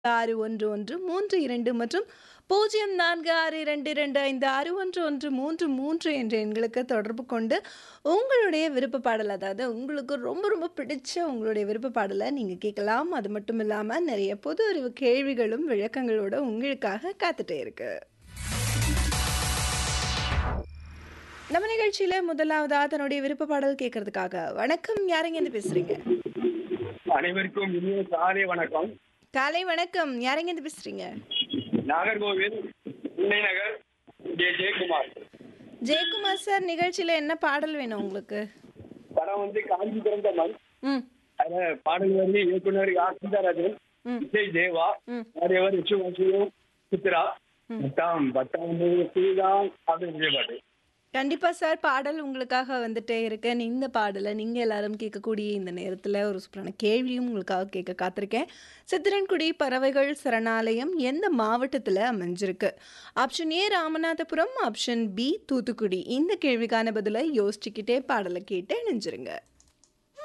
ஆறு ஒன்று ஒன்று மூன்று இரண்டு மற்றும் பூஜ்ஜியம் நான்கு ஆறு இரண்டு இரண்டு ஐந்து ஆறு ஒன்று ஒன்று மூன்று மூன்று என்ற எண்களுக்கு தொடர்பு கொண்டு உங்களுடைய விருப்ப பாடல் அதாவது உங்களுக்கு ரொம்ப ரொம்ப பிடிச்ச உங்களுடைய விருப்ப பாடலை நீங்கள் கேட்கலாம் அது மட்டும் இல்லாமல் நிறைய பொது அறிவு கேள்விகளும் விளக்கங்களோட உங்களுக்காக காத்துட்டே இருக்கு நம்ம நிகழ்ச்சியில முதலாவதா தன்னுடைய விருப்ப பாடல் கேட்கறதுக்காக வணக்கம் யாருங்க இருந்து பேசுறீங்க அனைவருக்கும் இனிய காலை வணக்கம் காலை வணக்கம் யாருங்க இருந்து பேசுறீங்க நாகர்கோவில் புன்னை நகர் ஜே ஜெயக்குமார் ஜெயக்குமார் சார் நிகழ்ச்சியில என்ன பாடல் வேணும் உங்களுக்கு படம் வந்து காஞ்சி பிறந்த மண் ம் அதுல பாடல் வந்து இயக்குனர் ஆசிந்தராஜன் ம். விஜய் தேவா ம். நிறையவர் யசுவாசியும் சித்ரா பத்தாம் பத்தாம் சீதான் அப்படின்ற பாட்டு கண்டிப்பா சார் பாடல் உங்களுக்காக வந்துட்டே இருக்கேன் இந்த பாடலை நீங்க எல்லாரும் கேட்கக்கூடிய இந்த நேரத்துல ஒரு சூப்பரான கேள்வியும் உங்களுக்காக கேட்க காத்திருக்கேன் சித்திரன்குடி பறவைகள் சரணாலயம் எந்த மாவட்டத்துல அமைஞ்சிருக்கு option A Ramanathapuram option B Thoothukudi இந்த கேள்விக்கான பதிலை யோசிச்சுக்கிட்டே பாடலை கேட்டு இணைஞ்சிருங்க